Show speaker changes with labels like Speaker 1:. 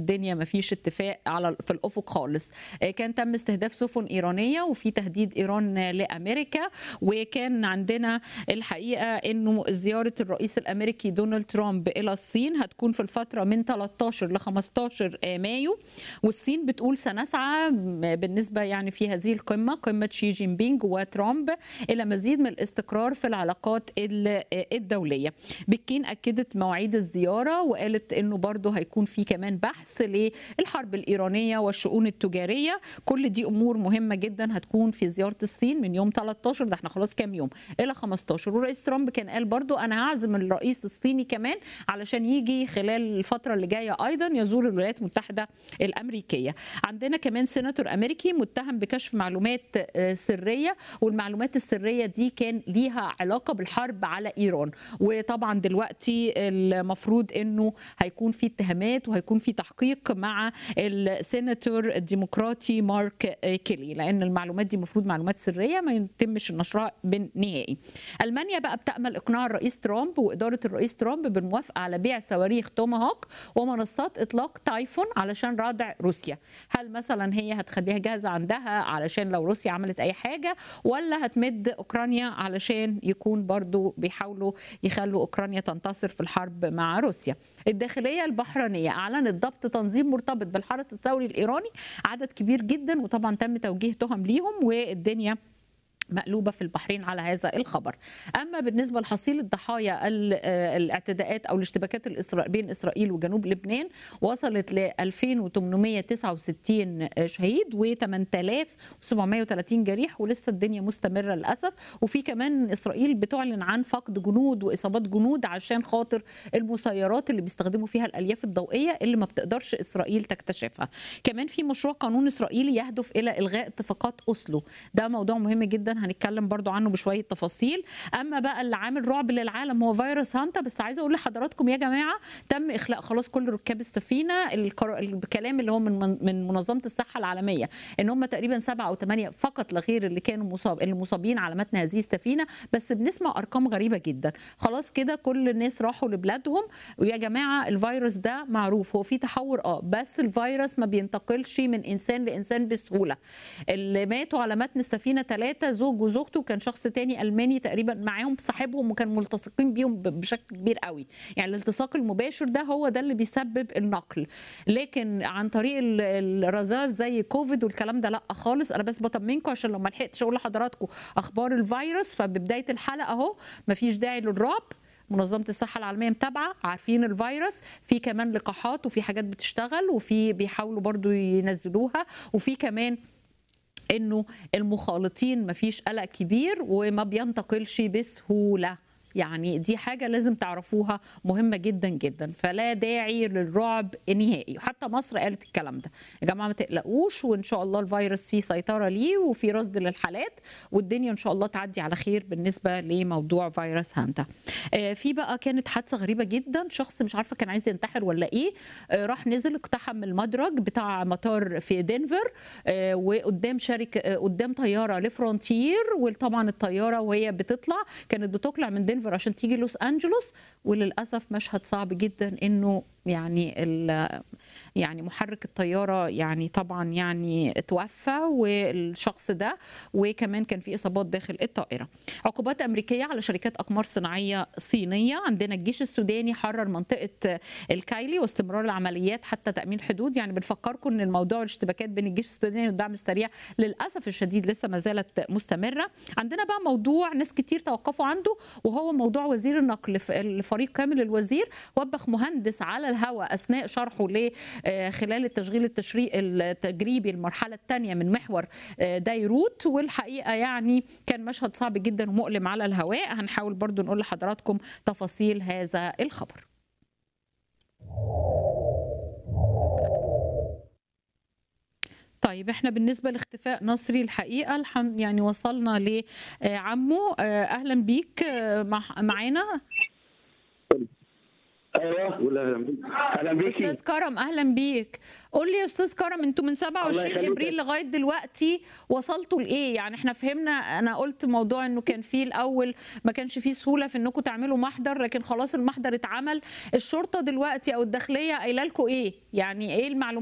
Speaker 1: الدنيا ما فيش اتفاق على في الافق خالص كان تم استهداف سفن ايرانيه وفي تهديد ايران لامريكا وكان عندنا الحقيقه انه زياره الرئيس الامريكي دونالد ترامب الى الصين هتكون في الفتره من 13 ل 15 مايو والصين بتقول سنسعى بالنسبه يعني في هذه القمه قمه شي جين بينج وترامب الى مزيد من الاستقرار في العلاقات الدوليه بكين اكدت مواعيد الزياره وقالت انه برضه هيكون في كمان بحث للحرب الايرانيه والشؤون التجاريه كل دي امور مهمه جدا هتكون في زياره الصين من يوم 13 ده احنا خلاص كام يوم الى 15 والرئيس ترامب كان قال برضه انا هعزم الرئيس الصيني كمان علشان يجي خلال الفتره اللي جايه ايضا يزور الولايات المتحده الامريكيه عندنا كمان سيناتور امريكي متهم بكشف معلومات سريه والمعلومات السريه دي كان ليها علاقه بالحرب على ايران وطبعا دلوقتي المفروض انه هيكون في اتهامات وهيكون في تحقيق مع السيناتور الديمقراطي مارك كيلي لان المعلومات دي المفروض معلومات سريه ما يتمش نشرها نهائي المانيا بقى بتامل اقناع الرئيس ترامب واداره الرئيس ترامب بالموافقه على بيع صواريخ توماهوك ومنصات اطلاق تايفون علشان ردع روسيا هل مثلا هي هتخليها جاهزه عندها علشان لو روسيا عملت اي حاجه ولا هتمد اوكرانيا علشان يكون برضو بيحاولوا يخلوا اوكرانيا تنتصر في الحرب مع روسيا الداخليه البحرينيه اعلنت ضبط تنظيم مرتبط بالحرس الثوري الايراني عدد كبير جدا وطبعا تم توجيه تهم ليهم والدنيا مقلوبه في البحرين على هذا الخبر اما بالنسبه لحصيله ضحايا الاعتداءات او الاشتباكات بين اسرائيل وجنوب لبنان وصلت ل 2869 شهيد و 8730 جريح ولسه الدنيا مستمره للاسف وفي كمان اسرائيل بتعلن عن فقد جنود واصابات جنود عشان خاطر المسيرات اللي بيستخدموا فيها الالياف الضوئيه اللي ما بتقدرش اسرائيل تكتشفها كمان في مشروع قانون اسرائيلي يهدف الى الغاء اتفاقات اوسلو ده موضوع مهم جدا هنتكلم برضو عنه بشويه تفاصيل اما بقى اللي عامل رعب للعالم هو فيروس هانتا بس عايزه اقول لحضراتكم يا جماعه تم اخلاء خلاص كل ركاب السفينه الكلام اللي هو من من منظمه الصحه العالميه ان هم تقريبا سبعه او ثمانيه فقط لا غير اللي كانوا مصاب المصابين على متن هذه السفينه بس بنسمع ارقام غريبه جدا خلاص كده كل الناس راحوا لبلادهم ويا جماعه الفيروس ده معروف هو في تحور اه بس الفيروس ما بينتقلش من انسان لانسان بسهوله اللي ماتوا على متن السفينه ثلاثه زوج وزوجته وكان شخص تاني الماني تقريبا معاهم صاحبهم وكان ملتصقين بيهم بشكل كبير قوي يعني الالتصاق المباشر ده هو ده اللي بيسبب النقل لكن عن طريق الرذاذ زي كوفيد والكلام ده لا خالص انا بس بطمنكم عشان لو ما لحقتش اقول لحضراتكم اخبار الفيروس فببدايه الحلقه اهو مفيش داعي للرعب منظمه الصحه العالميه متابعه عارفين الفيروس في كمان لقاحات وفي حاجات بتشتغل وفي بيحاولوا برضو ينزلوها وفي كمان انه المخالطين مفيش قلق كبير وما بينتقلش بسهوله يعني دي حاجة لازم تعرفوها مهمة جدا جدا فلا داعي للرعب نهائي وحتى مصر قالت الكلام ده يا جماعة ما تقلقوش وإن شاء الله الفيروس فيه سيطرة ليه وفي رصد للحالات والدنيا إن شاء الله تعدي على خير بالنسبة لموضوع فيروس هانتا آه في بقى كانت حادثة غريبة جدا شخص مش عارفة كان عايز ينتحر ولا إيه آه راح نزل اقتحم المدرج بتاع مطار في دنفر آه وقدام شركة قدام طيارة لفرونتير وطبعا الطيارة وهي بتطلع كانت بتقلع من دنفر دنفر عشان تيجي لوس انجلوس وللاسف مشهد صعب جدا انه يعني يعني محرك الطياره يعني طبعا يعني توفى والشخص ده وكمان كان في اصابات داخل الطائره. عقوبات امريكيه على شركات اقمار صناعيه صينيه عندنا الجيش السوداني حرر منطقه الكايلي واستمرار العمليات حتى تامين حدود يعني بنفكركم ان الموضوع الاشتباكات بين الجيش السوداني والدعم السريع للاسف الشديد لسه ما زالت مستمره. عندنا بقى موضوع ناس كتير توقفوا عنده وهو موضوع وزير النقل الفريق كامل الوزير وبخ مهندس على الهواء اثناء شرحه ل خلال التشغيل التشريق التجريبي المرحله الثانيه من محور ديروت والحقيقه يعني كان مشهد صعب جدا ومؤلم على الهواء هنحاول برضو نقول لحضراتكم تفاصيل هذا الخبر طيب احنا بالنسبه لاختفاء نصري الحقيقه الحم يعني وصلنا لعمه اهلا بيك معانا
Speaker 2: ايوه ولا اهلا بيكي
Speaker 1: استاذ كرم اهلا بيك قول لي يا استاذ كرم انتوا من 27
Speaker 2: يخليك.
Speaker 1: ابريل لغايه دلوقتي وصلتوا لايه يعني احنا فهمنا انا قلت موضوع انه كان فيه الاول ما كانش فيه سهوله في انكم تعملوا محضر لكن خلاص المحضر اتعمل الشرطه دلوقتي او الداخليه قايله لكم ايه يعني ايه المعلومات